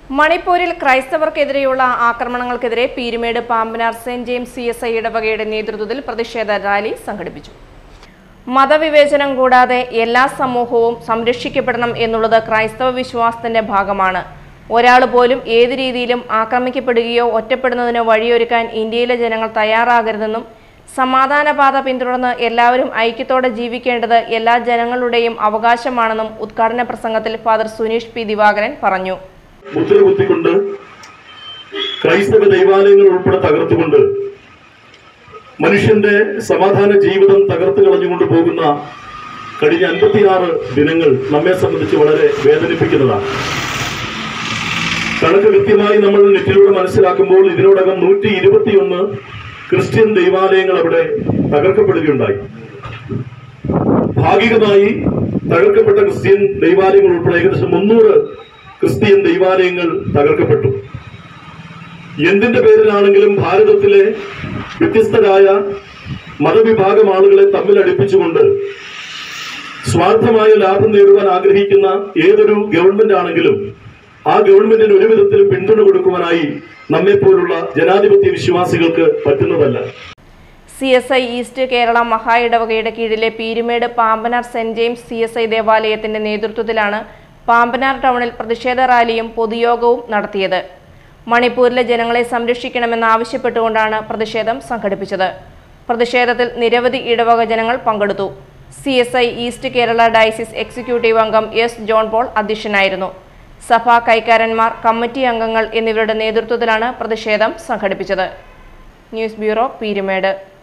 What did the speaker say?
മണിപ്പൂരിൽ ക്രൈസ്തവർക്കെതിരെയുള്ള ആക്രമണങ്ങൾക്കെതിരെ Peermade Pambanar saint James C S I ഇടവകയുടെ നേതൃത്വത്തിൽ പ്രതിഷേധ റാലി സംഘടിപ്പിച്ചു മതവിവേചനം കൂടാതെ എല്ലാ സമൂഹവും സംരക്ഷിക്കപ്പെടണം എന്നുള്ളത് ക്രൈസ്തവ വിശ്വാസത്തിന്റെ ഭാഗമാണ് ഒരാൾ പോലും ഏത് രീതിയിലും ആക്രമിക്കപ്പെടുകയോ ഒറ്റപ്പെടുന്നതിനോ വഴിയൊരുക്കാൻ ഇന്ത്യയിലെ ജനങ്ങൾ തയ്യാറാകരുതെന്നും സമാധാനപാത പിന്തുടർന്ന് എല്ലാവരും ഐക്യത്തോടെ ജീവിക്കേണ്ടത് എല്ലാ ജനങ്ങളുടെയും അവകാശമാണെന്നും ഉദ്ഘാടന പ്രസംഗത്തിൽ ഫാദർ സുനീഷ് പി ദിവാകരൻ പറഞ്ഞു മുദ്ര കുത്തിക്കൊണ്ട് ക്രൈസ്തവ ദൈവാലയങ്ങൾ ഉൾപ്പെടെ തകർത്തുകൊണ്ട് മനുഷ്യന്റെ സമാധാന ജീവിതം തകർത്ത് കളഞ്ഞുകൊണ്ട് പോകുന്ന കഴിഞ്ഞ അൻപത്തിയാറ് ദിനങ്ങൾ നമ്മെ സംബന്ധിച്ച് വളരെ വേദനിപ്പിക്കുന്നതാണ് കണക്ക് കൃത്യമായി നമ്മൾ നെറ്റിലൂടെ മനസ്സിലാക്കുമ്പോൾ ഇതിനോടകം നൂറ്റി ഇരുപത്തിയൊന്ന് ക്രിസ്ത്യൻ ദൈവാലയങ്ങൾ അവിടെ തകർക്കപ്പെടുകയുണ്ടായി ഭാഗികമായി തകർക്കപ്പെട്ട ക്രിസ്ത്യൻ ദൈവാലയങ്ങൾ ഉൾപ്പെടെ ഏകദേശം മുന്നൂറ് ക്രിസ്ത്യൻ ദൈവാലയങ്ങൾ തകർക്കപ്പെട്ടു എന്തിന്റെ പേരിലാണെങ്കിലും ഭാരതത്തിലെ വ്യത്യസ്തരായ മതവിഭാഗം ആളുകളെ തമ്മിൽ അടുപ്പിച്ചുകൊണ്ട് സ്വാർത്ഥമായ ലാഭം നേടുവാൻ ആഗ്രഹിക്കുന്ന ഏതൊരു ഗവൺമെന്റ് ആണെങ്കിലും ആ ഗവൺമെന്റിന് ഒരു വിധത്തിലും പിന്തുണ കൊടുക്കുവാനായി നമ്മെപ്പോലുള്ള ജനാധിപത്യ വിശ്വാസികൾക്ക് പറ്റുന്നതല്ല C S I east Kerala മഹാ ഇടവകയുടെ കീഴിലെ Peermade Pambanar saint James C S I ദേവാലയത്തിന്റെ നേതൃത്വത്തിലാണ് പാമ്പനാർ ടൗണിൽ പ്രതിഷേധ റാലിയും പൊതുയോഗവും നടത്തിയത് മണിപ്പൂരിലെ ജനങ്ങളെ സംരക്ഷിക്കണമെന്നാവശ്യപ്പെട്ടുകൊണ്ടാണ് പ്രതിഷേധം സംഘടിപ്പിച്ചത് പ്രതിഷേധത്തിൽ നിരവധി ഇടവക ജനങ്ങൾ പങ്കെടുത്തു C S I east Kerala diocese executive അംഗം എസ് ജോൺ പോൾ അധ്യക്ഷനായിരുന്നു സഭാ കൈക്കാരന്മാർ കമ്മിറ്റി അംഗങ്ങൾ എന്നിവരുടെ നേതൃത്വത്തിലാണ് പ്രതിഷേധം സംഘടിപ്പിച്ചത് ന്യൂസ് ബ്യൂറോ പീരുമേട്